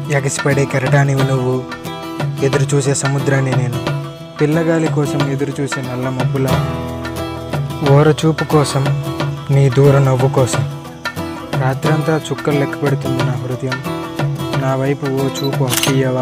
ఎగసిపడే కెరటానివి నువ్వు ఎదురు చూసే సముద్రాన్ని నేను పిల్లగాలి కోసం ఎదురు చూసే నల్ల మబ్బుల ఓర చూపు కోసం నీ దూర నవ్వు కోసం రాత్రంతా చుక్కలు లెక్క పెడుతుంది నా హృదయం నా వైపు ఓ చూపు అప్పియవా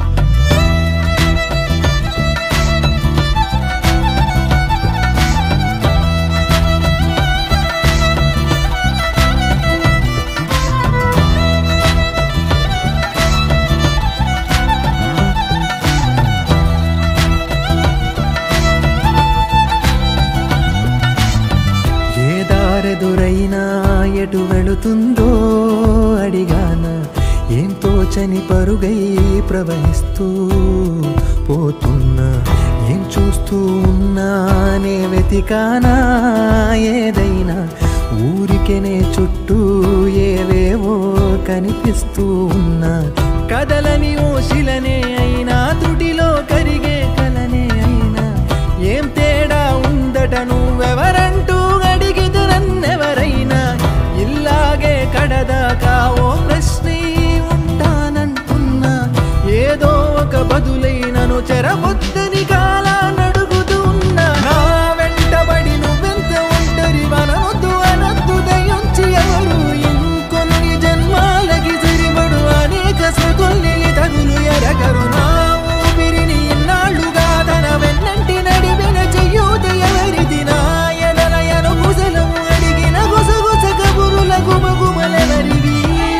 ఏ దారెదురైనా ఎటు వెళుతుందో అడిగాన ఏం తోచని పరుగై ప్రవహిస్తూ పోతున్నా ఏం చూస్తూ ఉన్నానే వెతికానా ఏదైనా ఊరికెనే చుట్టూ ఏవేవో కనిపిస్తూ ఉన్నా కదలని ఓశిలనే అయినా త్రుటిలో కరిగే కలనే అయినా ఏం తేడా ఉందట నువ్వెవరంటూ అడిగితే నన్నెవరైనా ఇల్లాగే కడదాకా ఓ ప్రశ్నే ఉంటానంటున్నా ఏదో ఒక బదులైనను చెరబొద్దని కాలానడుగుతూ ఉన్నా నా వెంటబడి నువ్వెంత ఒంటరి వనవద్దు అనద్దు దయించి ఎవరు ఇంకొన్ని జన్మాలకి సరిపడు అనేక స్మృతుల్ని తగులు ఎరగరు నా ఊపిరిని ఇన్నాళ్ళుగా తన వెన్నంటి నడిపిన చెయ్యూత ఎవరిది నా ఎదలయను కుశలం అడిగిన గుసగుస కబురుల గుమగుమలెవరివి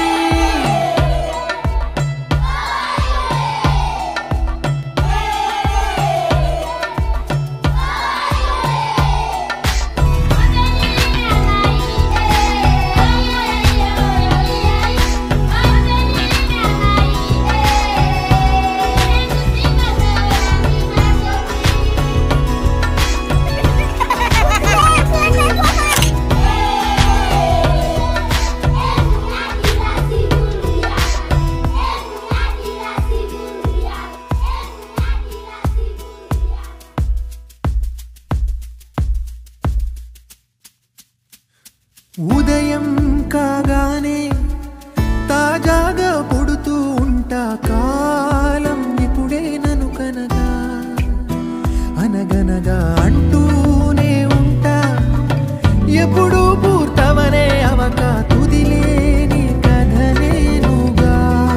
ఉదయం కాగానే తాజాగా పుడుతూ ఉంటా కాలం ఇప్పుడే నను కనగా అనగనగా అంటూనే ఉంటా ఎప్పుడు పూర్తవనే అవక తుదిలేని కథ నేనుగా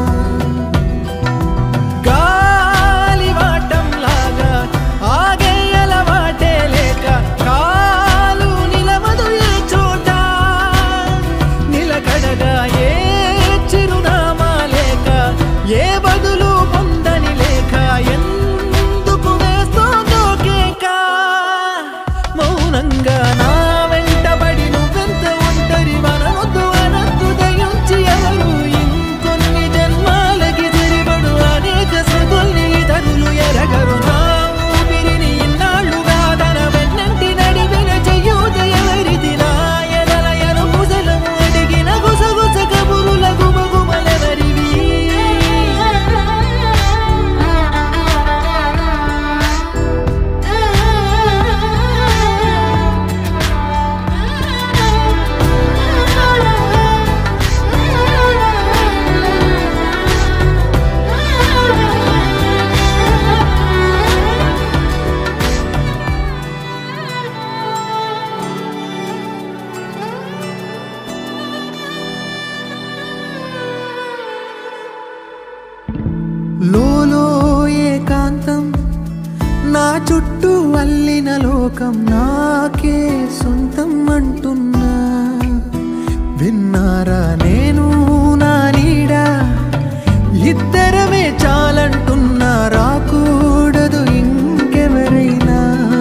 గాలివాటంలాగా ఆగే అలవాటే లేక కాలు నిలవదు ఏ చోట నిలకడగా ఏ చిరునామా లేక ఏ బదులు పొందని లేక ఎందుకు వేస్తోందో కేక మౌనంగా నా వెంటబడి నువ్వెంత ఒంటరి మనవద్దు అనద్దు దయించి ఎవరు ఇంకొన్ని జన్మాలకి సరిపడు అనేక స్మృతుల్ని తగులు ఎరగరు నా ఊపిరిని ఇన్నాళ్ళుగా తన వెన్నంటి నడిపిన చెయ్యూత ఎవరిది నా ఎదలయను కుశలము అడిగిన గుసగుస కబురుల గుమగుమలెవరివి లోలో ఏకాంతం నా చుట్టూ అల్లిన లోకం నాకే సొంతం అంటున్నా విన్నారా నేను నా నీడ ఇద్దరమే చాలంటున్నా రాకూడదు ఇంకెవరైనా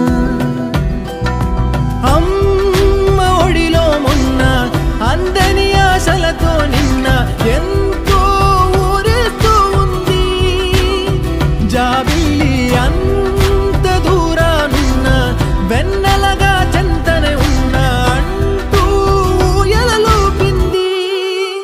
అమ్మ ఒడిలో మొన్న అందని ఆశలతో నిన్న ఎంతో ఊరేస్తూ ఉంది జాబిల్లి అంత దూరానున్న వెన్నెలగా చెంతనే ఉన్న అంటూ ఎలలోపింది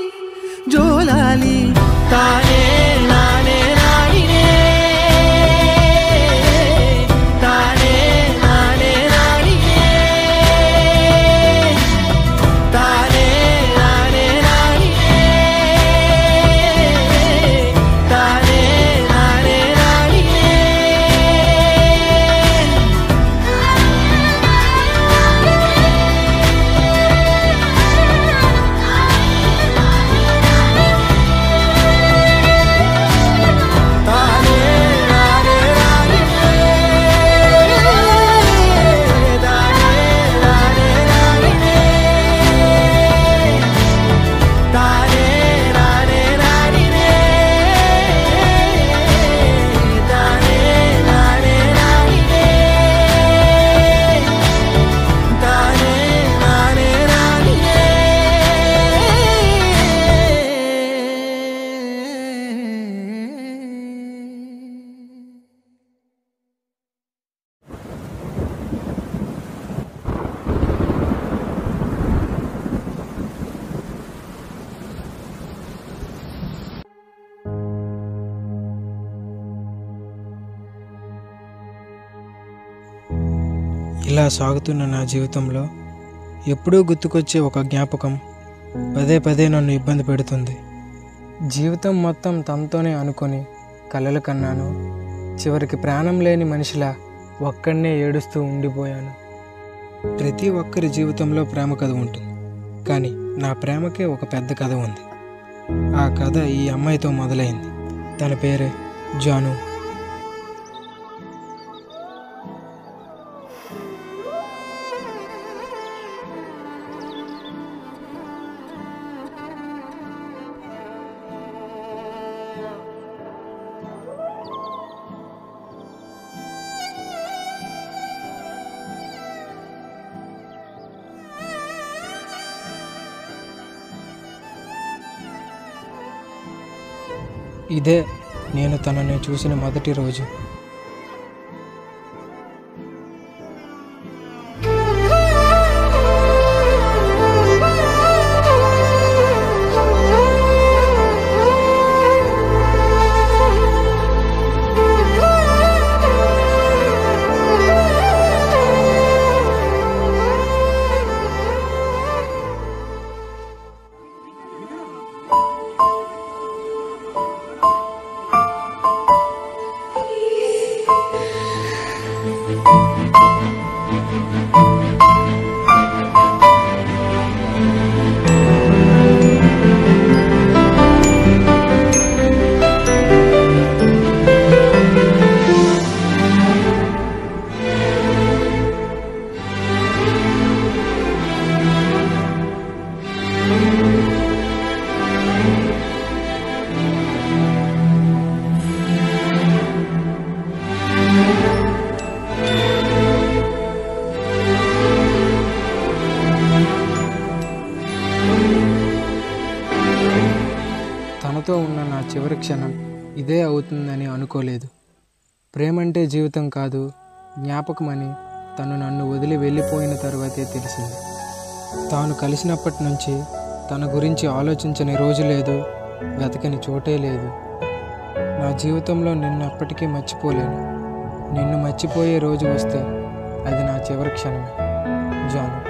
ఇలా సాగుతున్న నా జీవితంలో ఎప్పుడూ గుర్తుకొచ్చే ఒక జ్ఞాపకం పదే పదే నన్ను ఇబ్బంది పెడుతుంది జీవితం మొత్తం తనతోనే అనుకొని కలలు కన్నాను చివరికి ప్రాణం లేని మనిషిలా ఒక్కడనే ఏడుస్తూ ఉండిపోయాను ప్రతి ఒక్కరి జీవితంలో ప్రేమ కథ ఉంటుంది కానీ నా ప్రేమకే ఒక పెద్ద కథ ఉంది ఆ కథ ఈ అమ్మాయితో మొదలైంది తన పేరే జాను ఇదే నేను తనని చూసిన మొదటి రోజు తనతో ఉన్న నా చివరి క్షణం ఇదే అవుతుందని అనుకోలేదు ప్రేమంటే జీవితం కాదు జ్ఞాపకమని తను నన్ను వదిలి వెళ్ళిపోయిన తర్వాతే తెలిసింది తాను కలిసినప్పటి నుంచి తన గురించి ఆలోచించని రోజు లేదు వెతకని చోటే లేదు నా జీవితంలో నిన్ను ఎప్పటికీ మర్చిపోలేను నిన్ను మర్చిపోయే రోజు వస్తే అది నా చివరి క్షణమే జాను